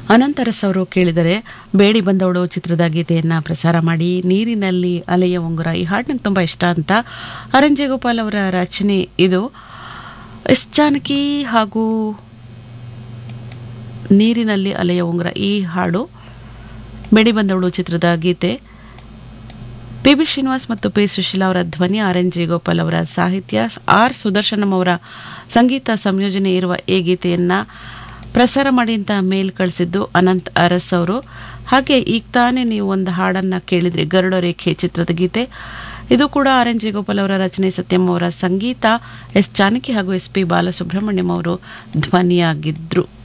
ಅನಂತರಸ್ ಅವರು ಕೇಳಿದರೆ ಬೇಡಿ ಬಂದವಳು ಚಿತ್ರದ ಗೀತೆಯನ್ನು ಪ್ರಸಾರ ಮಾಡಿ ನೀರಿನಲ್ಲಿ ಅಲೆಯ ಉಂಗುರ ಈ ಹಾಡು ನಂಗೆ ತುಂಬ ಇಷ್ಟ ಅಂತ ಆರ್ ಎನ್ ಜಯಗೋಪಾಲ್ ಅವರ ರಚನೆ ಇದು ಎಸ್ ಜಾನಕಿ ಹಾಗೂ ನೀರಿನಲ್ಲಿ ಅಲೆಯ ಉಂಗುರ ಈ ಹಾಡು ಬೇಡಿ ಬಂದವಳು ಚಿತ್ರದ ಗೀತೆ ಪಿ ಬಿ ಶ್ರೀನಿವಾಸ್ ಮತ್ತು ಪಿ ಸುಶೀಲಾ ಅವರ ಧ್ವನಿ ಆರ್ ಎನ್ ಜಯಗೋಪಾಲ್ ಅವರ ಸಾಹಿತ್ಯ ಆರ್ ಸುದರ್ಶನಂ ಅವರ ಸಂಗೀತ ಸಂಯೋಜನೆ ಇರುವ ಈ ಗೀತೆಯನ್ನು ಪ್ರಸಾರ ಮಾಡಿ ಅಂತ ಮೇಲ್ ಕಳಿಸಿದ್ದು ಅನಂತ್ ಅರಸ್ ಅವರು ಹಾಗೆ ಈಗ ತಾನೇ ನೀವು ಒಂದು ಹಾಡನ್ನು ಕೇಳಿದ್ರಿ ಗರುಡ ರೇಖೆ ಚಿತ್ರದ ಗೀತೆ ಇದು ಕೂಡ ಆರ್ ಎನ್ ಜಯಗೋಪಾಲ್ ಅವರ ರಚನೆ ಸತ್ಯಂ ಅವರ ಸಂಗೀತ ಎಸ್ ಜಾನಕಿ ಹಾಗೂ ಎಸ್ ಪಿ ಬಾಲಸುಬ್ರಹ್ಮಣ್ಯಂ ಅವರು ಧ್ವನಿಯಾಗಿದ್ರು